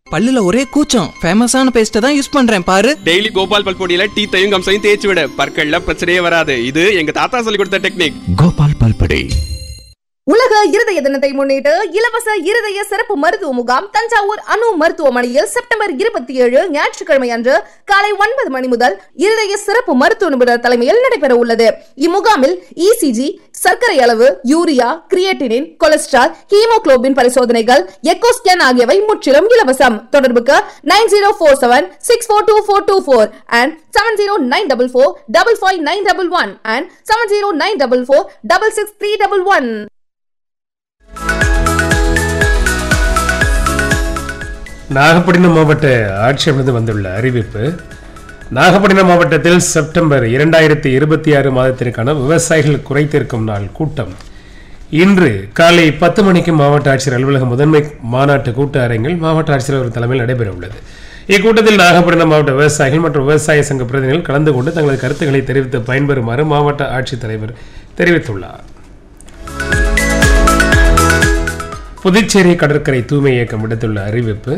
பல்லுல ஒரே கூச்சம் ஃபேமஸான பேஸ்ட்டை தான் யூஸ் பண்றேன் பாரு டெய்லி கோபால் பல்பொடியில டீத்தையும் கம்சையும் தேய்ச்சி விட பற்கள்ல பிரச்சனையே வராது இது எங்க தாத்தா சொல்லி கொடுத்த டெக்னிக் கோபால் பல்படே உலக இருதய தினத்தை முன்னிட்டு இலவச இருதய சிறப்பு மருத்துவ முகாம் தஞ்சாவூர் அணு மருத்துவமனையில் செப்டம்பர் இருபத்தி ஏழு ஞாயிற்றுக்கிழமை அன்று காலை ஒன்பது மணி முதல் இருதய சிறப்பு மருத்துவ நிபுணர் தலைமையில் நடைபெற உள்ளது இம்முகாமில் இசிஜி சர்க்கரை அளவு யூரியா கிரியேட்டினின் கொலஸ்ட்ரால் ஹீமோகுளோபின் பரிசோதனைகள் எக்கோ ஸ்கேன் ஆகியவை முற்றிலும் இலவசம் தொடர்புக்கு nine zero four seven six four two four two four and seven zero nine double four double five nine double one and seven zero nine double four double six three double one Nagapattinam மாவட்ட ஆட்சியமிருந்து வந்துள்ள அறிவிப்பு நாகப்பட்டினம் மாவட்டத்தில் September இரண்டாயிரத்தி இருபத்தி ஆறு மாதத்திற்கான விவசாயிகள் குறைத்திருக்கும் நாள் கூட்டம் இன்று காலை பத்து மணிக்கு மாவட்ட ஆட்சியர் அலுவலக முதன்மை மாநாட்டு கூட்ட அரங்கில் மாவட்ட ஆட்சியர் அவர் தலைமையில் நடைபெற உள்ளது இக்கூட்டத்தில் நாகப்பட்டினம் மாவட்ட விவசாயிகள் மற்றும் விவசாய சங்க பிரதிநிதிகள் கலந்து கொண்டு தங்களது கருத்துக்களை தெரிவித்து பயன்பெறுமாறு மாவட்ட ஆட்சித்தலைவர் தெரிவித்துள்ளார் புதுச்சேரி கடற்கரை தூய்மை இயக்கம் விடுத்துள்ள அறிவிப்பு